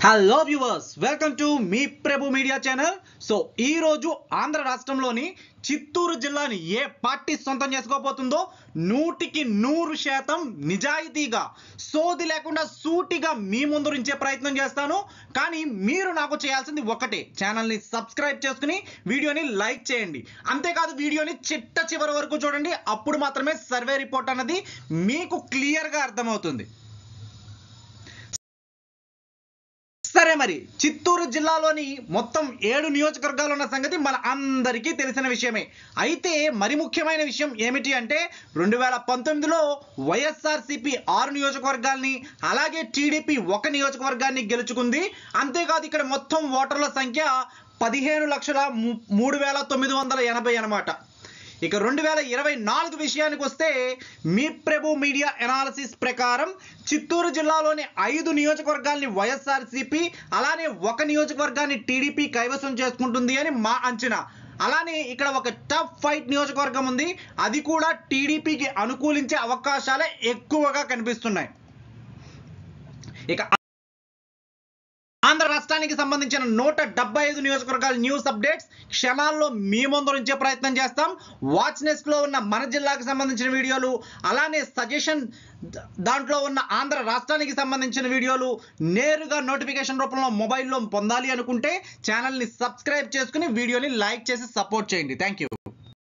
hello viewers welcome to మీ Prabhu media channel so ఈ రోజు ఆంధ్ర రాష్ట్రంలోని చిత్తూరు జిల్లాని ఏ పార్టీ సొంతం చేసుకోబోతుందో నూటికి నూరు శాతం నిజాయితీగా సోది లేకుండా సూటిగా మీ ముందురించే ప్రయత్నం చేస్తాను కానీ మీరు నాకు చేయాల్సింది ఒకటే ఛానల్ని సబ్స్క్రైబ్ చేసుకుని వీడియోని లైక్ చేయండి అంతేకాదు వీడియోని చిట్ట చివరి వరకు చూడండి అప్పుడు మాత్రమే సర్వే రిపోర్ట్ అన్నది మీకు క్లియర్గా అర్థమవుతుంది సరే మరి చిత్తూరు జిల్లాలోని మొత్తం ఏడు నియోజకవర్గాలు ఉన్న సంగతి మన అందరికీ తెలిసిన విషయమే అయితే మరి ముఖ్యమైన విషయం ఏమిటి అంటే రెండు వేల పంతొమ్మిదిలో వైఎస్ఆర్సిపి ఆరు నియోజకవర్గాల్ని అలాగే టీడీపీ ఒక నియోజకవర్గాన్ని గెలుచుకుంది అంతేకాదు ఇక్కడ మొత్తం ఓటర్ల సంఖ్య పదిహేను లక్షల ము- మూడు వేల తొమ్మిది వందల ఎనభై అనమాట ఇక రెండు వేల ఇరవై నాలుగు విషయానికి వస్తే మీ ప్రభు మీడియా ఎనాలసిస్ ప్రకారం చిత్తూరు జిల్లాలోని ఐదు నియోజకవర్గాల్ని వైఎస్ఆర్సీపీ అలానే ఒక నియోజకవర్గాన్ని టీడీపీ కైవసం చేసుకుంటుంది అని మా అంచనా అలానే ఇక్కడ ఒక టఫ్ ఫైట్ నియోజకవర్గం ఉంది అది కూడా టీడీపీకి అనుకూలించే అవకాశాలే ఎక్కువగా కనిపిస్తున్నాయి ఇక ఆంధ్ర రాష్ట్రానికి సంబంధించిన నూట డెబ్బై ఐదు నియోజకవర్గాల న్యూస్ అప్డేట్స్ క్షణాల్లో మీ ముందు నుంచే ప్రయత్నం చేస్తాం వాచ్ నెస్ట్ లో ఉన్న మన జిల్లాకు సంబంధించిన వీడియోలు అలానే సజెషన్ దాంట్లో ఉన్న ఆంధ్ర రాష్ట్రానికి సంబంధించిన వీడియోలు నేరుగా నోటిఫికేషన్ రూపంలో మొబైల్లో పొందాలి అనుకుంటే ఛానల్ని సబ్స్క్రైబ్ చేసుకుని వీడియోని లైక్ చేసి సపోర్ట్ చేయండి థ్యాంక్ యూ